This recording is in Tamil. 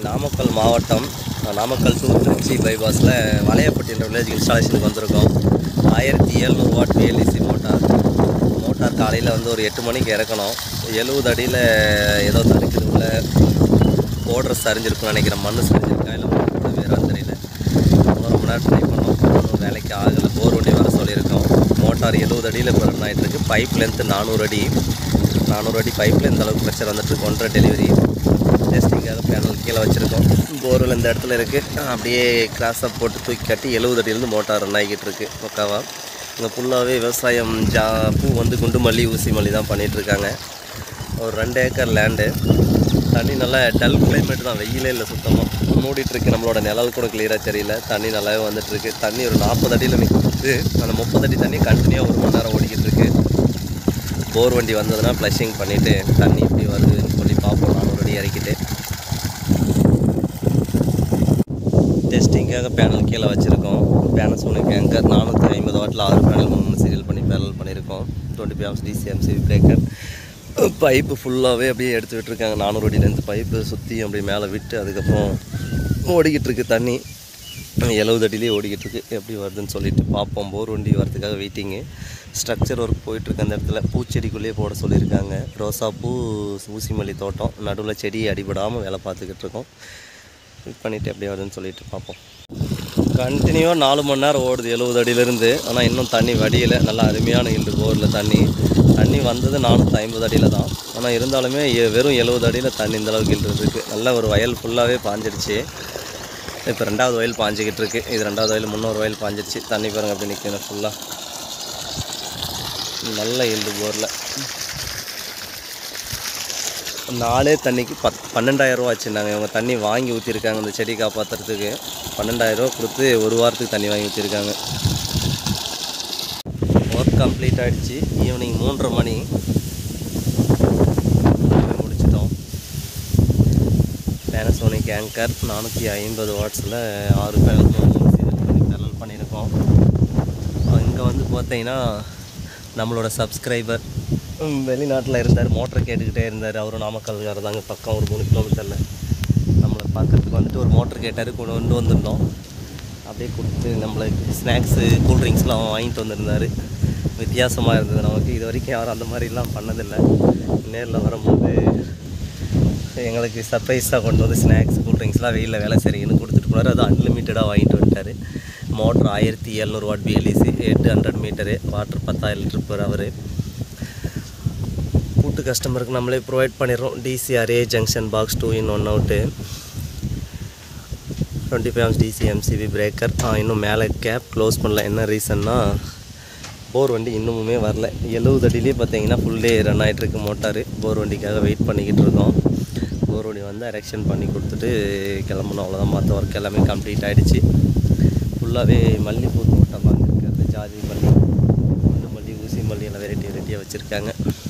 நாமக்கல் மாவட்டம் நாமக்கல் டு திருச்சி பைபாஸில் வளையப்பட்டின்ற வில்லேஜ் இன்ஸ்டாலேஷனுக்கு வந்திருக்கோம் ஆயிரத்தி எழுநூறு வாட் பிஎல்இசி மோட்டார் மோட்டார் காலையில் வந்து ஒரு எட்டு மணிக்கு இறக்கணும் எழுபது அடியில் ஏதோ தடுக்குது உள்ள ஓடுற சரிஞ்சிருக்கும்னு நினைக்கிறேன் மண் சரிஞ்சிருக்கா இல்லை மண்ணோட வேறான்னு தெரியல ஒரு மணி நேரம் ட்ரை பண்ணோம் ஒன்றும் வேலைக்கு ஆகலை போர் வண்டி வர சொல்லியிருக்கோம் மோட்டார் எழுபது அடியில் இப்போ ரன் ஆகிட்டு இருக்கு பைப் லென்த்து நானூறு அடி நானூறு அடி பைப்பில் இந்த அளவுக்கு ப்ரெஷர் வந்துட்டு ஒன்றரை டெலிவரி டெஸ்டிங்காக பேனல் கீழே வச்சுருக்கோம் போர்வெல் இந்த இடத்துல இருக்குது அப்படியே கிராஸாக போட்டு தூக்கி கட்டி எழுபது அடியிலேருந்து மோட்டார் ரன் ஆகிக்கிட்டு இருக்கு ஓகேவா இங்கே ஃபுல்லாகவே விவசாயம் ஜா பூ வந்து குண்டு மல்லி ஊசி மல்லி தான் பண்ணிகிட்டு இருக்காங்க ஒரு ரெண்டு ஏக்கர் லேண்டு தண்ணி நல்லா டல் கிளைமேட் தான் வெயிலே இல்லை சுத்தமாக மூடிட்டு இருக்கு நம்மளோட நிழல் கூட கிளியராக தெரியல தண்ணி நல்லாவே வந்துட்டு இருக்கு தண்ணி ஒரு நாற்பது அடியில் நிற்குது அந்த முப்பது அடி தண்ணி கண்டினியூவாக ஒரு மணி நேரம் ஓடிக்கிட்டு இருக்கு போர் வண்டி வந்ததுன்னா ஃப்ளஷிங் பண்ணிவிட்டு தண்ணி இப்படி வருதுன்னு சொல்லி பார்ப்போம் நானூறு அடி இறக்கிட்டு டெஸ்டிங்காக பேனல் கீழே வச்சுருக்கோம் பேனசோனிக் ஏங்கர் நானூற்றி ஐம்பது வாட்டில் ஆறு பேனல் மூணு சீரியல் பண்ணி பேனல் பண்ணியிருக்கோம் twenty five hours DCMC breaker pipe ஃபுல்லாகவே அப்படியே எடுத்து விட்டுருக்காங்க நானூறு அடியிலேருந்து பைப்பு சுற்றி அப்படியே மேலே விட்டு அதுக்கப்புறம் ஓடிக்கிட்டு இருக்கு தண்ணி எழுபது அடியிலே ஓடிக்கிட்டு இருக்கு எப்படி வருதுன்னு சொல்லிட்டு பார்ப்போம் போர் வண்டி வரதுக்காக வெயிட்டிங்கு ஸ்ட்ரக்சர் ஒர்க் போயிட்டுருக்கு அந்த இடத்துல பூச்செடிக்குள்ளேயே போட சொல்லியிருக்காங்க ரோசாப்பூ ஊசி மல்லி தோட்டம் நடுவில் செடி அடிபடாமல் வேலை பார்த்துக்கிட்டு இருக்கோம் இது பண்ணிவிட்டு எப்படி வருதுன்னு சொல்லிட்டு பார்ப்போம் கண்டினியூவாக நாலு மணி நேரம் ஓடுது எழுபது அடியிலேருந்து ஆனால் இன்னும் தண்ணி வடியலை நல்லா அருமையான இண்டு போரில் தண்ணி தண்ணி வந்தது நானூற்றி ஐம்பது அடியில் தான் ஆனால் இருந்தாலுமே எ- வெறும் எழுபது அடியில் தண்ணி இந்த அளவுக்கு இன்று இருக்குது நல்ல ஒரு வயல் ஃபுல்லாகவே பாஞ்சிடுச்சு இப்போ ரெண்டாவது வயல் பாஞ்சிக்கிட்டு இருக்கு இது ரெண்டாவது வயல் முன்னூறு வயல் பாஞ்சிடுச்சு தண்ணி பாருங்க அப்படி நிற்கணும் ஃபுல்லாக நல்ல இல்டு போரில் நாலே தண்ணிக்கு பத் பன்னெண்டாயிரம் ரூபா ஆச்சுன்னாங்க இவங்க தண்ணி வாங்கி ஊற்றிருக்காங்க இந்த செடி காப்பாற்றுறதுக்கு பன்னெண்டாயிரம் ரூபா கொடுத்து ஒரு வாரத்துக்கு தண்ணி வாங்கி ஊற்றிருக்காங்க ஒர்க் கம்ப்ளீட் ஆகிடுச்சு ஈவினிங் மூன்றரை மணி எல்லாமே முடிச்சிட்டோம் பேனசோனிக் ஆங்கர் நானூற்றி ஐம்பது வாட்ஸில் ஆறு பேனல் மூணு சீரியல் பண்ணி பேனல் பண்ணியிருக்கோம் இங்கே வந்து பார்த்தீங்கன்னா நம்மளோட சப்ஸ்கிரைபர் வெளிநாட்டில் இருந்தார் மோட்டர் கேட்டுக்கிட்டே இருந்தார் அவரும் நாமக்கல்காரர் தாங்க பக்கம் ஒரு மூணு கிலோமீட்டரில் நம்மளை பார்க்கறதுக்கு வந்துட்டு ஒரு மோட்டர் கேட்டார் கொண்டு கொண்டு வந்திருந்தோம் அப்படியே கொடுத்து நம்மளுக்கு ஸ்நாக்ஸு கூல்ட்ரிங்க்ஸ்லாம் வாங்கிட்டு வந்திருந்தார் வித்தியாசமாக இருந்தது நமக்கு இது வரைக்கும் யாரும் அந்த மாதிரிலாம் பண்ணதில்லை நேரில் வரும்போது எங்களுக்கு சர்ப்ரைஸாக கொண்டு வந்து ஸ்நாக்ஸ் கூல்ட்ரிங்க்ஸ்லாம் வெயிலில் வேலை செய்றீங்கன்னு கொடுத்துட்டு போனார் அது அன்லிமிட்டடாக வாங்கிட்டு வந்துட்டார் மோட்ரு ஆயிரத்தி எழுநூறு வாட் பிஎல்இசி எட்டு ஹண்ட்ரட் மீட்டரு வாட்டர் பத்தாயிரம் லிட்டர் per ஹவர் கூட்டு கஸ்டமருக்கு நம்மளே ப்ரொவைட் பண்ணிடுறோம் DCRA junction box two in one out twenty five hours DC MCB breaker இன்னும் மேலே கேப் க்ளோஸ் பண்ணல என்ன ரீசன்னா போர் வண்டி இன்னுமுமே வரல எழுபது அடியிலே பார்த்தீங்கன்னா ஃபுல் டே ரன் ஆகிட்டுருக்கு மோட்டார் போர் வண்டிக்காக வெயிட் பண்ணிக்கிட்டு இருக்கோம் போர் வண்டி வந்து எரெக்ஷன் பண்ணி கொடுத்துட்டு கிளம்பணும் அவ்வளோதான் மற்ற ஒர்க் எல்லாமே கம்ப்ளீட் ஆகிடுச்சு ஃபுல்லாகவே மல்லிகைப்பூ தோட்டம் வாங்கியிருக்காரு ஜாதி மல்லி குண்டு மல்லி ஊசி மல்லி எல்லாம் வெரைட்டி வெரைட்டியாக வச்சுருக்காங்க